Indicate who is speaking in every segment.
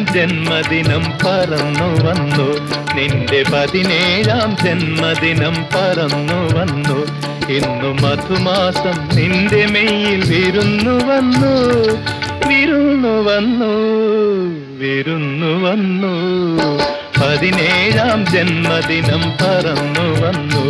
Speaker 1: ജന്മദിനം പറന്നു വന്നു നിന്റെ പതിനേഴാം ജന്മദിനം പറന്നു വന്നു ഇന്നു മധുമാസം നിന്റെ മെയ്യിൽ വിരുന്നു വന്നു വിരുന്നു വന്നു വിരുന്നു വന്നു പതിനേഴാം ജന്മദിനം പറന്നു വന്നു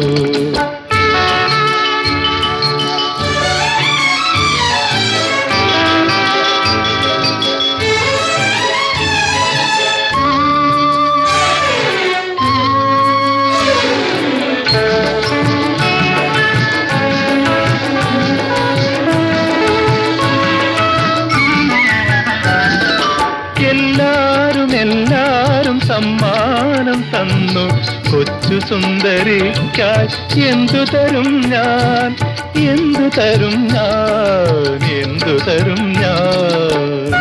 Speaker 1: എല്ലാരും എല്ലാരും സമ്മാനം തന്നു കൊച്ചു സുന്ദരിക്കായി എന്തു തരും ഞാൻ എന്തു തരും ഞാൻ എന്തു തരും ഞാൻ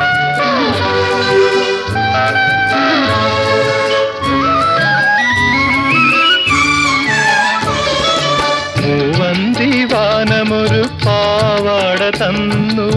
Speaker 1: മൂവന്തി വാനമൊരു പാവാട തന്നു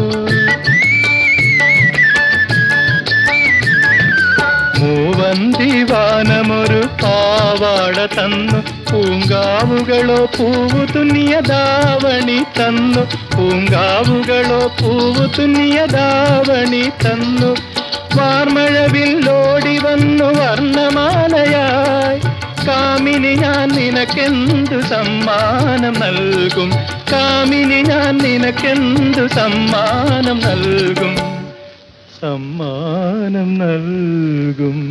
Speaker 1: മൂവന്തി വാനമൊരു പാവാട തന്നു പൂങ്കാവുകളോ പൂവു തുന്നിയ ദാവണി തന്നു പൂങ്കാവുകളോ പൂവു തുന്നിയ ദാവണി തന്നു വാർമഴവിൽ ഓടി വന്നു വർണ്ണമാലയായി കാമിനി ഞാൻ നിനക്കെന്തു സമ്മാനം നൽകും കാമിനി ഞാൻ നിനക്കെന്തു സമ്മാനം നൽകും സമ്മാനം നൽകും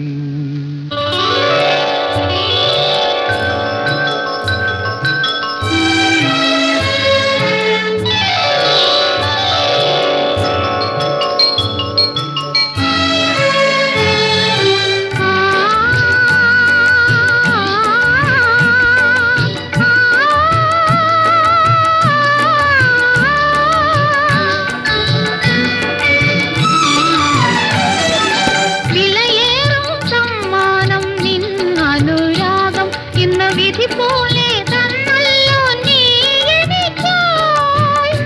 Speaker 2: വിലയേറും സമ്മാനം നിൻ അനുരാഗം ഇന്ന് വിധി പോലെ തന്നല്ലോ നീ എനിക്കായി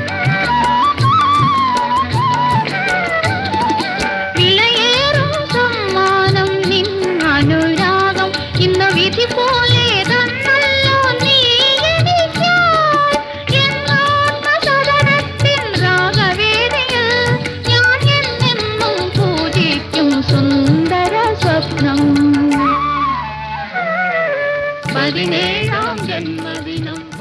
Speaker 2: വിലയേറും സമ്മാനം നിൻ അനുരാഗം ഇന്ന് വിധി പോലെ തന്നല്ലോ നീ എനിക്കായി എന്നാത്മസദനത്തിൻ രാഗവേദിയിൽ ഞാൻ എന്നെന്നും പൂജിക്കും സുന്ദര സ്വപ്നം പതിനേഴാം ജന്മദിനം